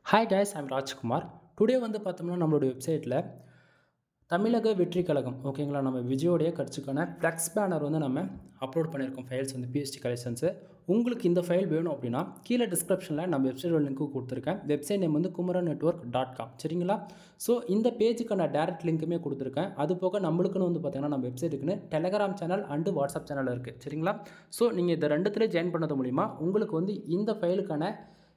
hi guys I'm Rajkumar today வந்து பார்த்தோம்னா நம்மளுடைய வெப்சைட்டில் தமிழக வெற்றி கழகம் ஓகேங்களா நம்ம விஜயோடைய கட்சிக்கான ஃப்ளெக்ஸ் பேனர் வந்து நம்ம அப்லோட் பண்ணியிருக்கோம் ஃபைல்ஸ் வந்து பிஎஸ்டி கலெக்ஷன்ஸு உங்களுக்கு இந்த ஃபைல் வேணும் அப்படின்னா கீழே டிஸ்கிரிப்ஷனில் நம்ம வெப்சைட்டோட லிங்க்கு கொடுத்துருக்கேன் வெப்சைட் நேம் வந்து குமரன் நெட்ஒர்க் டாட் காம் சரிங்களா ஸோ இந்த பேஜுக்கான டேரக்ட் லிங்க்குமே கொடுத்துருக்கேன் அது போக நம்மளுக்குன்னு வந்து பார்த்தீங்கன்னா நம்ம வெப்சைட்டுக்குன்னு Telegram channel and WhatsApp channel இருக்குது சரிங்களா ஸோ நீங்கள் இந்த ரெண்டுத்துல ஜாயின் பண்ணது மூலிமா உங்களுக்கு வந்து இந்த ஃபைலுக்கான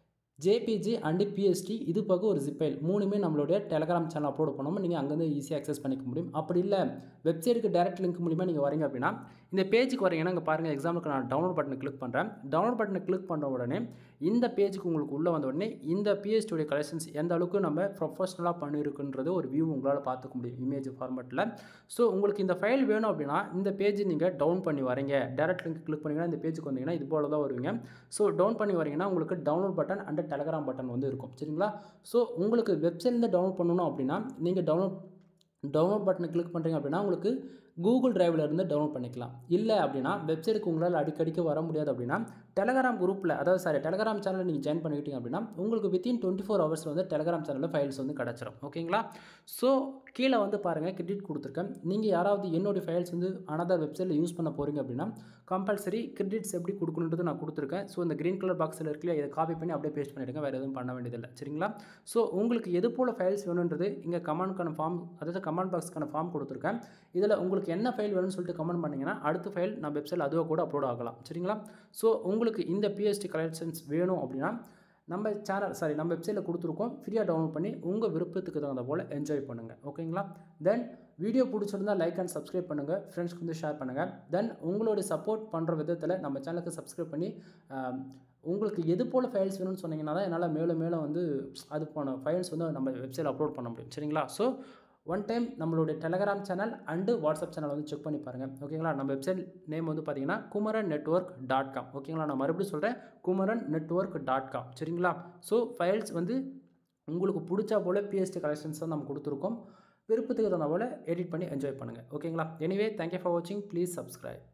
ஜேபிஜி அண்டு பிஎஸ்டி இது போக ஒரு ஜிப் ஃபைல் மூணுமே நம்மளுடைய டெலகிராம் சேனல் அப்லோட் பண்ணாமல் நீங்கள் அங்கேருந்து ஈஸியாக அக்சஸ் பண்ணிக்க முடியும் அப்படி இல்லை வெப்சைட்டுக்கு டேரக்ட் லிங்க் மூலிமா நீங்கள் வரீங்க அப்படின்னா இந்த பேஜுக்கு வரீங்கன்னா இங்கே பாருங்கள் எக்ஸாம்பிளுக்கு நான் டவுன்லோட் பட்டனை கிளிக் பண்ணுறேன் டவுன்லோட் பட்டனை கிளிக் பண்ண உடனே இந்த பேஜுக்கு உங்களுக்கு உள்ளே வந்த உடனே இந்த பிஎஸ்டியோடைய கலெக்ஷன்ஸ் எந்த அளவுக்கு நம்ம ப்ரொஃபஷனலாக பண்ணியிருக்குன்றது ஒரு வியூ உங்களால் பார்த்துக்க முடியும் இமேஜ் ஃபார்மேட்டில் ஸோ உங்களுக்கு இந்த ஃபைல் வேணும் அப்படின்னா இந்த பேஜ் நீங்கள் டவுன் பண்ணி வரீங்க டேரக்ட் லிங்க் கிளிக் பண்ணிங்கன்னா இந்த பேஜுக்கு வந்தீங்கன்னா இது போல தான் வருவீங்க ஸோ டவுன் பண்ணி வரீங்கன்னா உங்களுக்கு download button and Telegram button வந்து இருக்கும் சரிங்களா ஸோ உங்களுக்கு வெப்சைட்லேருந்து டவுன்லோட் பண்ணணும் அப்படின்னா நீங்கள் டவுன்லோட் டவுன்லோட் பட்டனை கிளிக் பண்ணுறீங்க அப்படின்னா உங்களுக்கு கூகுள் டிரைவில் இருந்து டவுன்லோட் பண்ணிக்கலாம் இல்லை அப்படின்னா வெப்சைட்டுக்கு உங்களால் அடிக்கடிக்கு வர முடியாது அப்படின்னா டெலகிராம் குரூப்பில் அதாவது சாரி டெலகிராம் சேனலில் நீங்கள் ஜாயின் பண்ணிக்கிட்டீங்க அப்படின்னா உங்களுக்கு வித்தின் டுவெண்ட்டி ஃபோர் ஹவர்ஸில் வந்து டெலகிராம் சேனலில் ஃபைல்ஸ் வந்து கிடச்சிரும் ஓகேங்களா ஸோ கீழே வந்து பாருங்கள் கிரெடிட் கொடுத்துருக்கேன் நீங்கள் யாராவது என்னுடைய ஃபைல்ஸ் வந்து அனதர் வெப்சைட்டில் யூஸ் பண்ண போகிறீங்க அப்படின்னா கம்பல்சரி கிரெடிட்ஸ் எப்படி கொடுக்கணுன்றது நான் கொடுத்துருக்கேன் ஸோ இந்த க்ரீன் கலர் பாக்ஸில் இருக்குல்ல இதை காப்பி பண்ணி அப்படியே பேஸ்ட் பண்ணிவிடுங்க வேறு எதுவும் பண்ண வேண்டியதில்லை சரிங்களா ஸோ உங்களுக்கு எது போல் ஃபைல்ஸ் வேணுன்றது இங்கே கமெண்ட்க்கான ஃபார்ம் அதாவது கமெண்ட் பாக்ஸ்க்கான ஃபார்ம் கொடுத்துருக்கேன் இதில் உங்களுக்கு என்ன ஃபைல் வேணும்னு சொல்லிட்டு கமெண்ட் பண்ணிங்கன்னா அடுத்த ஃபைல் நம்ம வெப்சைட்டில் அதுவாக கூட அப்லோட் ஆகலாம் சரிங்களா ஸோ உங்களுக்கு இந்த பிஎஸ்டி கலெக்ஷன்ஸ் வேணும் அப்படின்னா நம்ம சேனல் சாரி நம்ம வெப்சைட்டில் கொடுத்துருக்கோம் ஃப்ரீயாக டவுன்லோட் பண்ணி உங்கள் விருப்பத்துக்கு தகுந்த போல் என்ஜாய் பண்ணுங்கள் ஓகேங்களா தென் வீடியோ பிடிச்சிருந்தா லைக் அண்ட் சப்ஸ்கிரைப் பண்ணுங்கள் ஃப்ரெண்ட்ஸ்க்கு வந்து ஷேர் பண்ணுங்கள் தென் உங்களுடைய சப்போர்ட் பண்ணுற விதத்தில் நம்ம சேனலுக்கு சப்ஸ்கிரைப் பண்ணி ஆம், உங்களுக்கு எது போல் ஃபைல்ஸ் வேணும்னு சொன்னீங்கன்னா தான் என்னால் மேலும் மேலும் வந்து அது போன ஃபைல்ஸ் வந்து நம்ம வெப்சைட்டில் அப்லோட் பண்ண முடியும் சரிங்களா ஸோ ஒன் டைம் நம்மளுடைய Telegram channel and WhatsApp channel வந்து செக் பண்ணி பாருங்கள் ஓகேங்களா நம்ம வெப்சைட் நேம் வந்து பார்த்தீங்கன்னா குமரன் நெட்ஒர்க் டாட் காம் ஓகேங்களா நான் மறுபடியும் சொல்கிறேன் குமரன் நெட்ஒர்க் டாட் காம் சரிங்களா ஸோ ஃபைல்ஸ் வந்து உங்களுக்கு பிடிச்சா போல் பிஎஸ்டி கலெக்ஷன்ஸ் தான் நம்ம கொடுத்துருக்கோம் விருப்பத்துக்கு தகுந்த போல் எடிட் பண்ணி என்ஜாய் பண்ணுங்கள் ஓகேங்களா எனிவே தேங்க்யூ ஃபார் வாட்சிங் ப்ளீஸ் சப்ஸ்கிரைப்